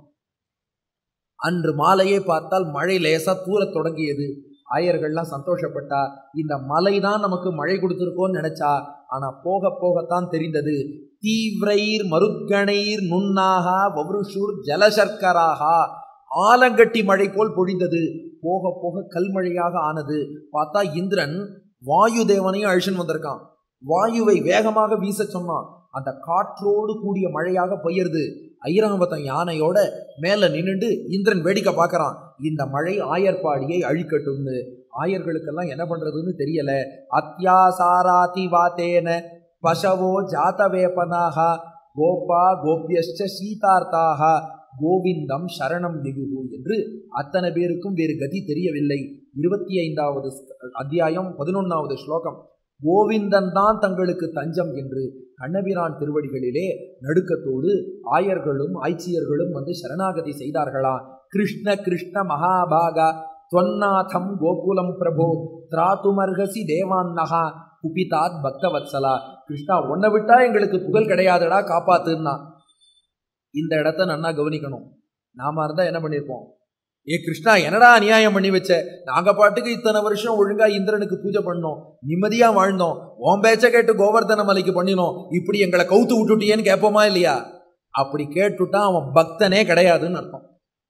அன்று மாலையே பார்த்தால் மழை லேசா தூரத் தொடங்கியது ஆயர்கள்லாம் சந்தோஷப்பட்டா இந்த மலை தான் நமக்கு மழை கொடுத்துருக்கோன்னு நினைச்சா ஆனா போக போகத்தான் தெரிந்தது தீவிரைர் மருத்கணைர் நுண்ணாகா வவ்ருஷூர் ஜலசர்க்கராகா ஆலங்கட்டி மழை போல் பொழிந்தது போக போக கல்மழையாக ஆனது பார்த்தா இந்திரன் வாயு தேவனையும் அழிச்சுன்னு வந்திருக்கான் வாயுவை வேகமாக வீச சொன்னான் அந்த காற்றோடு கூடிய மழையாக பெய்யறது ஐராவதம் யானையோட மேல நின்னுண்டு இந்திரன் வேடிக்கை பார்க்கறான் இந்த மழை ஆயர்பாடியை அழிக்கட்டும்னு ஆயர்களுக்கெல்லாம் என்ன பண்றதுன்னு தெரியல அத்தியாசாராதி வாத்தேன பசவோ ஜாதவேபனாக கோபா கோபியஸ்ட சீதார்த்தாக கோவிந்தம் சரணம் வெகுகு என்று அத்தனை பேருக்கும் வேறு கதி தெரியவில்லை இருபத்தி ஐந்தாவது அத்தியாயம் பதினொன்னாவது ஸ்லோகம் கோவிந்தன் தான் தங்களுக்கு தஞ்சம் என்று கண்ணபிரான் திருவடிகளிலே நடுக்கத்தோடு ஆயர்களும் ஆய்ச்சியர்களும் வந்து சரணாகதி செய்தார்களா கிருஷ்ண கிருஷ்ண மகாபாகா தொன்னாதம் கோகுலம் பிரபோ திராத்துமர்கசி தேவான்னகா குபிதாத் பக்தவத்சலா கிருஷ்ணா உன்னை விட்டா எங்களுக்கு புகழ் கிடையாதுடா காப்பாத்துன்னா இந்த இடத்த நன்னா கவனிக்கணும் நாம இருந்தா என்ன பண்ணியிருப்போம் ஏ கிருஷ்ணா என்னடா அநியாயம் பண்ணி வச்ச நாங்க பாட்டுக்கு இத்தனை வருஷம் ஒழுங்கா இந்திரனுக்கு பூஜை பண்ணோம் நிம்மதியா வாழ்ந்தோம் ஓம் பேச்ச கேட்டு கோவர்தன மலைக்கு பண்ணினோம் இப்படி எங்களை கவுத்து விட்டுட்டியேன்னு கேட்போமா இல்லையா அப்படி கேட்டுட்டா அவன் பக்தனே கிடையாதுன்னு அர்த்தம்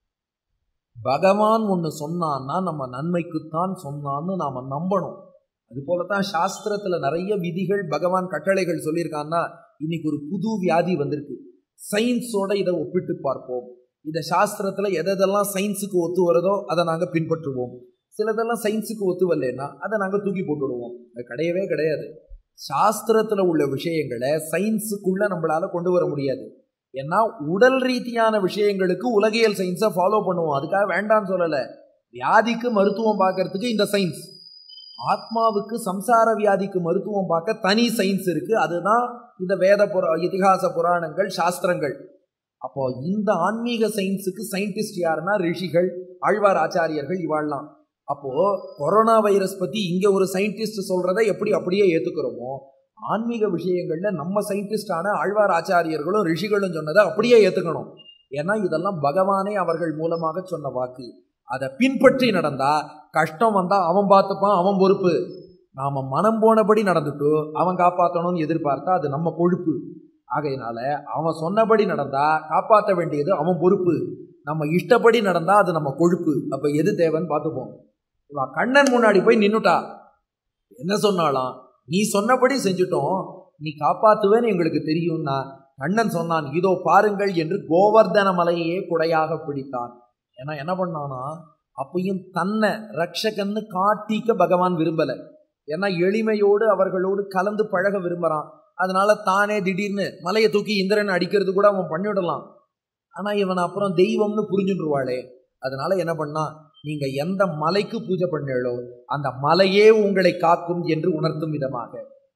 பகவான் ஒன்று சொன்னான்னா நம்ம நன்மைக்குத்தான் சொன்னான்னு நாம நம்பணும் அது போலதான் சாஸ்திரத்துல நிறைய விதிகள் பகவான் கட்டளைகள் சொல்லியிருக்கான்னா இன்னைக்கு ஒரு புது வியாதி வந்திருக்கு சயின்ஸோட இதை ஒப்பிட்டு பார்ப்போம் இந்த சாஸ்திரத்துல எதெல்லாம் சயின்ஸுக்கு ஒத்து வருதோ அதை நாங்கள் பின்பற்றுவோம் சிலதெல்லாம் சயின்ஸுக்கு ஒத்து வரலன்னா அதை நாங்கள் தூக்கி போட்டுடுவோம் அது கிடையவே கிடையாது சாஸ்திரத்துல உள்ள விஷயங்களை சயின்ஸுக்குள்ள நம்மளால கொண்டு வர முடியாது ஏன்னா உடல் ரீதியான விஷயங்களுக்கு உலகியல் சயின்ஸை ஃபாலோ பண்ணுவோம் அதுக்காக வேண்டாம்னு சொல்லலை வியாதிக்கு மருத்துவம் பார்க்கறதுக்கு இந்த சயின்ஸ் ஆத்மாவுக்கு சம்சார வியாதிக்கு மருத்துவம் பார்க்க தனி சயின்ஸ் இருக்கு அதுதான் இந்த வேத புரா இதிகாச புராணங்கள் சாஸ்திரங்கள் அப்போ இந்த ஆன்மீக சயின்ஸுக்கு சயின்டிஸ்ட் யாருன்னா ரிஷிகள் ஆழ்வார் ஆச்சாரியர்கள் இவாள்லாம் அப்போ கொரோனா வைரஸ் பத்தி இங்க ஒரு சயின்டிஸ்ட் சொல்றதை எப்படி அப்படியே ஏத்துக்கிறோமோ ஆன்மீக விஷயங்கள்ல நம்ம சயின்டிஸ்டான ஆழ்வார் ஆச்சாரியர்களும் ரிஷிகளும் சொன்னதை அப்படியே ஏத்துக்கணும் ஏன்னா இதெல்லாம் பகவானே அவர்கள் மூலமாக சொன்ன வாக்கு அதை பின்பற்றி நடந்தா கஷ்டம் வந்தா அவன் பார்த்துப்பான் அவன் பொறுப்பு நாம மனம் போனபடி நடந்துட்டு அவன் காப்பாற்றணும்னு எதிர்பார்த்தா அது நம்ம கொழுப்பு ஆகையினால அவன் சொன்னபடி நடந்தா காப்பாற்ற வேண்டியது அவன் பொறுப்பு நம்ம இஷ்டப்படி நடந்தா அது நம்ம கொழுப்பு அப்ப எது தேவைன்னு பார்த்துப்போம் இவன் கண்ணன் முன்னாடி போய் நின்னுட்டா என்ன சொன்னாலாம் நீ சொன்னபடி செஞ்சுட்டோம் நீ காப்பாத்துவேன்னு எங்களுக்கு தெரியும்னா கண்ணன் சொன்னான் இதோ பாருங்கள் என்று கோவர்தன மலையே குடையாக பிடித்தான் ஏன்னா என்ன பண்ணானா அப்பையும் தன்னை ரக்ஷகன்னு காட்டிக்க பகவான் விரும்பல ஏன்னா எளிமையோடு அவர்களோடு கலந்து பழக விரும்புறான் அதனால தானே திடீர்னு மலையை தூக்கி இந்திரன் அடிக்கிறது கூட அவன் பண்ணிவிடலாம் ஆனா இவன் அப்புறம் தெய்வம்னு புரிஞ்சுருவாளே அதனால என்ன பண்ணா நீங்க எந்த மலைக்கு பூஜை பண்ணீங்களோ அந்த மலையே உங்களை காக்கும் என்று உணர்த்தும் விதமாக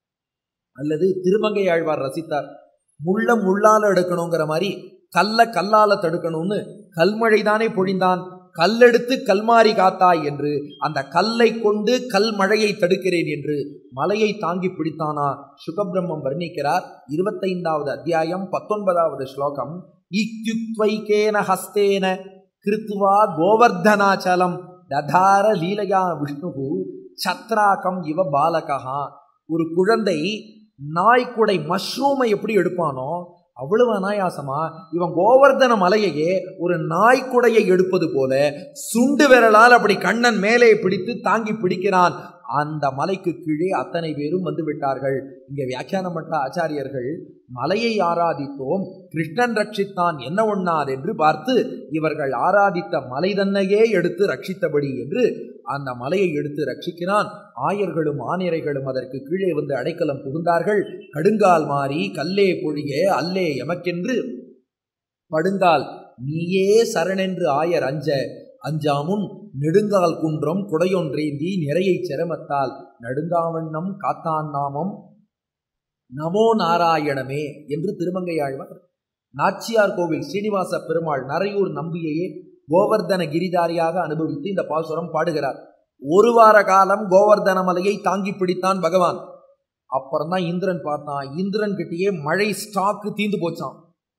அல்லது திருமங்கை ஆழ்வார் ரசித்தார் முள்ள முள்ளால எடுக்கணுங்கிற மாதிரி கல்ல கல்லால தடுக்கணும்னு கல்மழை தானே பொழிந்தான் கல்லெடுத்து கல்மாரி காத்தாய் என்று அந்த கல்லை கொண்டு கல் மழையை தடுக்கிறேன் என்று மலையை தாங்கி பிடித்தானா சுகபிரம்மம் வர்ணிக்கிறார் இருபத்தைந்தாவது அத்தியாயம் பத்தொன்பதாவது ஸ்லோகம் இத்யுத்வைகேன ஹஸ்தேன கிருத்வா கோவர்தனாச்சலம் ததார லீலையா விஷ்ணுகு சத்ராகம் இவ பாலகா ஒரு குழந்தை நாய்க்குடை மஷ்ரூமை எப்படி எடுப்பானோ அவ்வளவு அனாயாசமா இவன் கோவர்தன மலையையே ஒரு நாய்க்குடையை எடுப்பது போல சுண்டு விரலால் அப்படி கண்ணன் மேலே பிடித்து தாங்கி பிடிக்கிறான் அந்த மலைக்கு கீழே அத்தனை பேரும் வந்து விட்டார்கள் இங்கே வியாக்கியானம் பண்ற ஆச்சாரியர்கள் மலையை ஆராதித்தோம் கிருஷ்ணன் ரட்சித்தான் என்ன ஒண்ணார் என்று பார்த்து இவர்கள் ஆராதித்த மலை தன்னையே எடுத்து ரட்சித்தபடி என்று அந்த மலையை எடுத்து ரட்சிக்கிறான் ஆயர்களும் ஆனிரைகளும் அதற்கு கீழே வந்து அடைக்கலம் புகுந்தார்கள் கடுங்கால் மாறி கல்லே பொழிய அல்லே எமக்கென்று படுங்கால் நீயே சரணென்று ஆயர் அஞ்ச அஞ்சாமுன் நெடுங்கால் குன்றம் குடையொன்றேந்தி நிறையை சிரமத்தால் நடுங்காவண்ணம் காத்தான் நாமம் நமோ நாராயணமே என்று திருமங்கையாழ்வார் நாச்சியார் கோவில் ஸ்ரீனிவாச பெருமாள் நரையூர் நம்பியையே கோவர்தன கிரிதாரியாக அனுபவித்து இந்த பாசுரம் பாடுகிறார் ஒரு வார காலம் கோவர்தன மலையை தாங்கி பிடித்தான் பகவான் அப்புறம் தான் இந்திரன் பார்த்தான் இந்திரன் கிட்டேயே மழை ஸ்டாக்கு தீந்து போச்சான்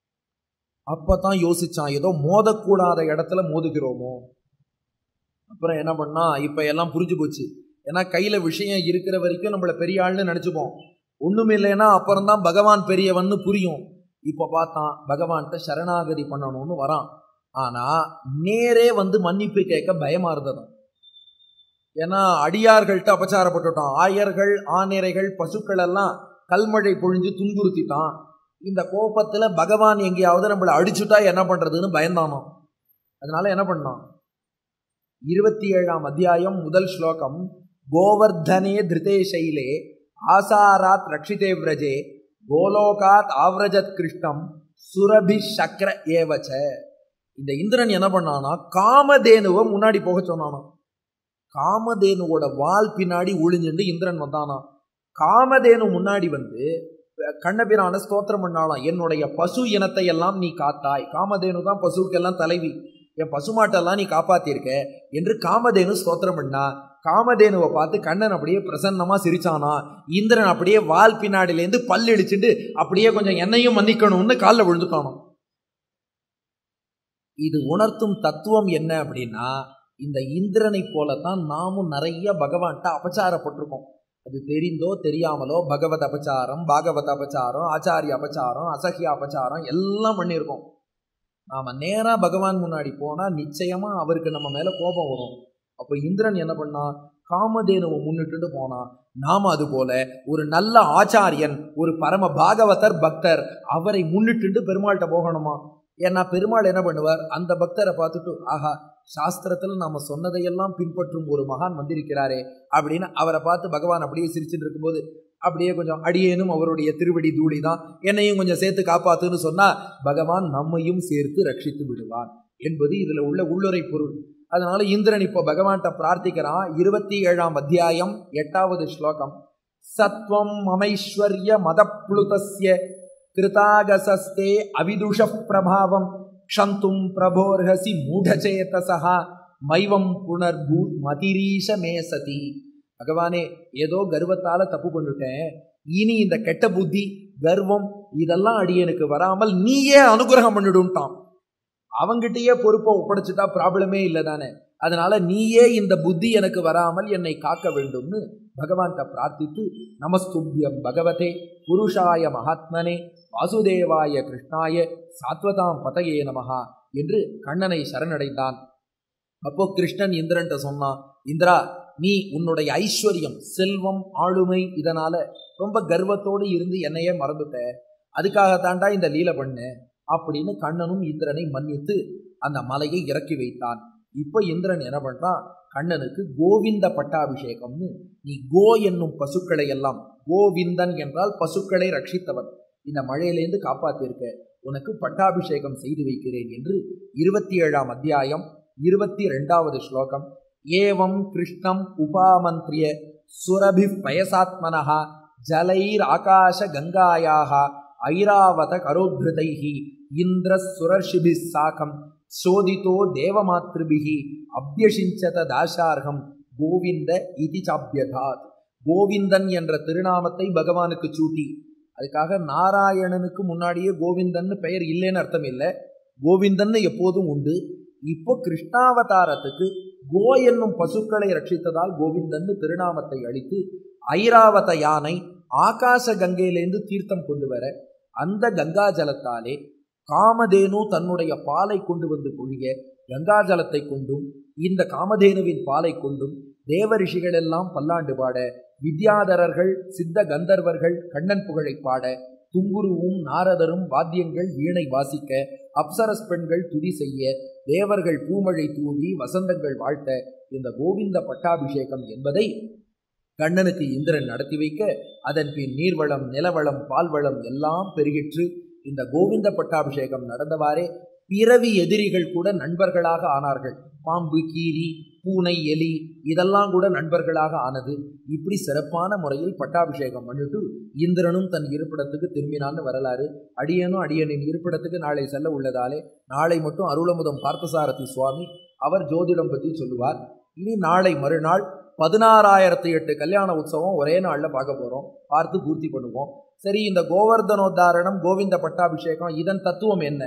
அப்பதான் யோசிச்சான் ஏதோ மோதக்கூடாத இடத்துல மோதுகிறோமோ அப்புறம் என்ன பண்ணா இப்ப எல்லாம் புரிஞ்சு போச்சு ஏன்னா கையில விஷயம் இருக்கிற வரைக்கும் நம்மள பெரிய ஆள்னு நினைச்சுப்போம் ஒண்ணும் இல்லைன்னா அப்புறம் தான் பகவான் பெரியவன்னு புரியும் இப்ப பார்த்தான் பகவான்கிட்ட சரணாகதி பண்ணணும்னு வரான் ஆனா நேரே வந்து மன்னிப்பு கேட்க பயமா இருந்ததும் ஏன்னா அடியார்கள்ட்ட அபச்சாரப்பட்டுட்டான் ஆயர்கள் ஆணிரைகள் பசுக்கள் எல்லாம் கல்மழை பொழிஞ்சு துன்புறுத்திட்டான் இந்த கோபத்துல பகவான் எங்கேயாவது நம்மளை அடிச்சுட்டா என்ன பண்றதுன்னு பயந்தானோ அதனால என்ன பண்ணான் இருபத்தி ஏழாம் அத்தியாயம் முதல் ஸ்லோகம் கோவர்தனே திருதே சைலே ஆசாராத் ரக்ஷிதே விரஜே கோலோகாத் ஆவ்ரஜத் கிருஷ்ணம் சுரபி சக்கர ஏவச்ச இந்த இந்திரன் என்ன பண்ணானா காமதேனுவை முன்னாடி போக சொன்னானா காமதேனுவோட வால் பின்னாடி ஒளிஞ்சுண்டு இந்திரன் வந்தானா காமதேனு முன்னாடி வந்து கண்ணபிரான ஸ்தோத்திரம் பண்ணாலாம் என்னுடைய பசு இனத்தை எல்லாம் நீ காத்தாய் காமதேனு தான் பசுக்கெல்லாம் தலைவி என் பசுமாட்டெல்லாம் நீ காப்பாத்திருக்க என்று காமதேனு ஸ்தோத்திரம் பண்ணா காமதேனுவை பார்த்து கண்ணன் அப்படியே பிரசன்னமா சிரிச்சானா இந்திரன் அப்படியே வால் பின்னாடிலேருந்து பல் இழிச்சுட்டு அப்படியே கொஞ்சம் என்னையும் மன்னிக்கணும்னு காலில் விழுந்துட்டானோ இது உணர்த்தும் தத்துவம் என்ன அப்படின்னா இந்த இந்திரனை போலத்தான் நாமும் நிறைய பகவான்கிட்ட அபச்சாரப்பட்டிருக்கோம் அது தெரிந்தோ தெரியாமலோ பகவத் அபச்சாரம் பாகவத் அபச்சாரம் ஆச்சாரிய அபச்சாரம் அசகிய அபச்சாரம் எல்லாம் பண்ணியிருக்கோம் நாம நேரா பகவான் முன்னாடி போனா நிச்சயமா அவருக்கு நம்ம மேல கோபம் வரும் அப்ப இந்திரன் என்ன பண்ணா காமதேனுவை முன்னிட்டு போனா நாம அது போல ஒரு நல்ல ஆச்சாரியன் ஒரு பரம பாகவதர் பக்தர் அவரை முன்னிட்டு பெருமாள்கிட்ட போகணுமா ஏன்னா பெருமாள் என்ன பண்ணுவார் அந்த பக்தரை பார்த்துட்டு ஆஹா சாஸ்திரத்துல நாம சொன்னதையெல்லாம் பின்பற்றும் ஒரு மகான் வந்திருக்கிறாரே அப்படின்னு அவரை பார்த்து பகவான் அப்படியே சிரிச்சுட்டு இருக்கும்போது அப்படியே கொஞ்சம் அடியேனும் அவருடைய திருவடி தூளி தான் என்னையும் கொஞ்சம் சேர்த்து காப்பாத்துன்னு சொன்னா பகவான் நம்மையும் சேர்த்து ரட்சித்து விடுவான் என்பது இதுல உள்ள உள்ளுரை பொருள் அதனால இந்திரன் இப்போ பகவான்கிட்ட பிரார்த்திக்கிறான் இருபத்தி ஏழாம் அத்தியாயம் எட்டாவது ஸ்லோகம் சத்வம் மமைஸ்வர்ய மதப்ளுதஸ்ய கிருதாகசஸ்தே அவிதுஷ பிரபாவம் க்ஷந்தும் பிரபோர்ஹசி மூடச்சேதசா மைவம் புனர்பூத் மதிரீஷ மேசதி பகவானே ஏதோ கர்வத்தால தப்பு பண்ணிட்டேன் இனி இந்த கெட்ட புத்தி கர்வம் இதெல்லாம் அடியனுக்கு வராமல் நீயே அனுகிரகம் பண்ணிடும்ட்டான் அவங்கிட்டயே பொறுப்பை ஒப்படைச்சிட்டா ப்ராப்ளமே இல்லை தானே அதனால நீயே இந்த புத்தி எனக்கு வராமல் என்னை காக்க வேண்டும்னு பகவான்கிட்ட பிரார்த்தித்து நமஸ்துபியம் பகவதே புருஷாய மகாத்மனே வாசுதேவாய கிருஷ்ணாய சாத்வதாம் பதயே நமஹா என்று கண்ணனை சரணடைந்தான் அப்போ கிருஷ்ணன் இந்திரன்ட்ட சொன்னான் இந்திரா நீ உன்னுடைய ஐஸ்வர்யம் செல்வம் ஆளுமை இதனால ரொம்ப கர்வத்தோடு இருந்து என்னையே மறந்துட்ட அதுக்காகத்தாண்டா இந்த லீலை பண்ண அப்படின்னு கண்ணனும் இந்திரனை மன்னித்து அந்த மலையை இறக்கி வைத்தான் இப்போ இந்திரன் என்ன பண்றான் கண்ணனுக்கு கோவிந்த பட்டாபிஷேகம்னு நீ கோ என்னும் பசுக்களை எல்லாம் கோவிந்தன் என்றால் பசுக்களை ரட்சித்தவன் இந்த மழையிலேருந்து காப்பாத்திருக்க உனக்கு பட்டாபிஷேகம் செய்து வைக்கிறேன் என்று இருபத்தி ஏழாம் அத்தியாயம் இருபத்தி ரெண்டாவது ஸ்லோகம் ஏவம் கிருஷ்ணம் உபாமந்திரிய சுரபி பயசாத்மனஹா ஜலைர் ஆகாஷ கங்காயாக ஐராவத கரோத்ருதைஹி இந்திர சுரர்ஷிபி சாகம் சோதித்தோ தேவமாத்ருபிகி அபியசிஞ்சத தாசார்கம் கோவிந்த இதி சாப்பியதாத் கோவிந்தன் என்ற திருநாமத்தை பகவானுக்கு சூட்டி அதுக்காக நாராயணனுக்கு முன்னாடியே கோவிந்தன் பெயர் இல்லைன்னு அர்த்தம் இல்லை கோவிந்தன் எப்போதும் உண்டு இப்போ கிருஷ்ணாவதாரத்துக்கு கோ என்னும் பசுக்களை ரட்சித்ததால் கோவிந்தன் திருநாமத்தை அளித்து ஐராவத யானை ஆகாச கங்கையிலேருந்து தீர்த்தம் கொண்டு வர அந்த கங்கா ஜலத்தாலே காமதேனு தன்னுடைய பாலை கொண்டு வந்து பொழிய கங்கா ஜலத்தை கொண்டும் இந்த காமதேனுவின் பாலை கொண்டும் தேவ ரிஷிகள் எல்லாம் பல்லாண்டு பாட வித்யாதரர்கள் சித்த கந்தர்வர்கள் கண்ணன் புகழை பாட தும்புருவும் நாரதரும் வாத்தியங்கள் வீணை வாசிக்க அப்சரஸ் பெண்கள் துதி செய்ய தேவர்கள் பூமழை தூவி வசந்தங்கள் வாழ்த்த இந்த கோவிந்த பட்டாபிஷேகம் என்பதை கண்ணனுக்கு இந்திரன் நடத்தி வைக்க அதன் பின் நீர்வளம் நிலவளம் பால்வளம் எல்லாம் பெருகிற்று இந்த கோவிந்த பட்டாபிஷேகம் நடந்தவாறே பிறவி எதிரிகள் கூட நண்பர்களாக ஆனார்கள் பாம்பு கீரி பூனை எலி இதெல்லாம் கூட நண்பர்களாக ஆனது இப்படி சிறப்பான முறையில் பட்டாபிஷேகம் பண்ணிட்டு இந்திரனும் தன் இருப்பிடத்துக்கு திரும்பினான்னு வரலாறு அடியனும் அடியனின் இருப்பிடத்துக்கு நாளை செல்ல உள்ளதாலே நாளை மட்டும் அருளமுதம் பார்த்தசாரதி சுவாமி அவர் ஜோதிடம் பற்றி சொல்லுவார் இனி நாளை மறுநாள் பதினாறாயிரத்தி எட்டு கல்யாண உற்சவம் ஒரே நாளில் பார்க்க போகிறோம் பார்த்து பூர்த்தி பண்ணுவோம் சரி இந்த கோவர்தனோத்தாரணம் கோவிந்த பட்டாபிஷேகம் இதன் தத்துவம் என்ன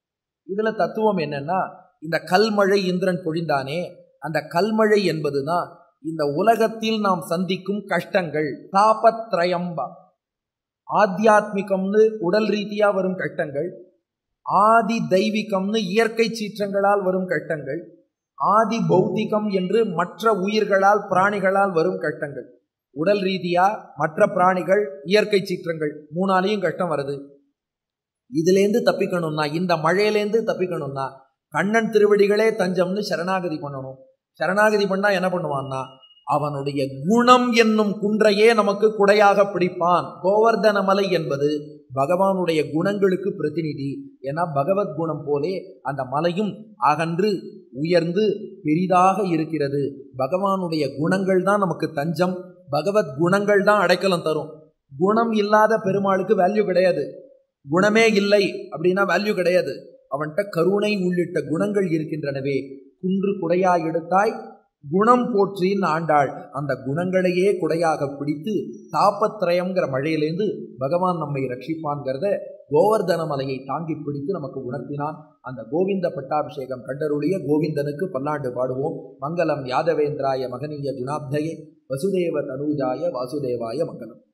இதில் தத்துவம் என்னன்னா இந்த கல்மழை இந்திரன் பொழிந்தானே அந்த கல்மழை என்பதுதான் இந்த உலகத்தில் நாம் சந்திக்கும் கஷ்டங்கள் தாபத்ரயம்பா ஆத்தியாத்மிகம்னு உடல் ரீதியா வரும் கஷ்டங்கள் ஆதி தெய்வீகம்னு இயற்கை சீற்றங்களால் வரும் கஷ்டங்கள் ஆதி பௌத்திகம் என்று மற்ற உயிர்களால் பிராணிகளால் வரும் கஷ்டங்கள் உடல் ரீதியா மற்ற பிராணிகள் இயற்கை சீற்றங்கள் மூணாலையும் கஷ்டம் வருது இதுலேருந்து தப்பிக்கணும்னா இந்த மழையிலேருந்து தப்பிக்கணும்னா கண்ணன் திருவடிகளே தஞ்சம்னு சரணாகதி பண்ணணும் சரணாகதி பண்ணா என்ன பண்ணுவான்னா அவனுடைய குணம் என்னும் குன்றையே நமக்கு குடையாக பிடிப்பான் கோவர்தன மலை என்பது பகவானுடைய குணங்களுக்கு பிரதிநிதி ஏன்னா பகவத் குணம் போலே அந்த மலையும் அகன்று உயர்ந்து பெரிதாக இருக்கிறது பகவானுடைய குணங்கள் தான் நமக்கு தஞ்சம் பகவத் குணங்கள் தான் அடைக்கலம் தரும் குணம் இல்லாத பெருமாளுக்கு வேல்யூ கிடையாது குணமே இல்லை அப்படின்னா வேல்யூ கிடையாது அவன்கிட்ட கருணை உள்ளிட்ட குணங்கள் இருக்கின்றனவே குன்று குடையாய் எடுத்தாய் குணம் போற்றின்னு ஆண்டாள் அந்த குணங்களையே குடையாக பிடித்து தாப்பத்திரயம்ங்கிற மழையிலேருந்து பகவான் நம்மை ரட்சிப்பான்கிறத கோவர்தன மலையை தாங்கி பிடித்து நமக்கு உணர்த்தினான் அந்த கோவிந்த பட்டாபிஷேகம் கண்டருளிய கோவிந்தனுக்கு பல்லாண்டு பாடுவோம் மங்களம் யாதவேந்திராய மகனீய குணாப்தயே வசுதேவ தனூஜாய வாசுதேவாய மங்களம்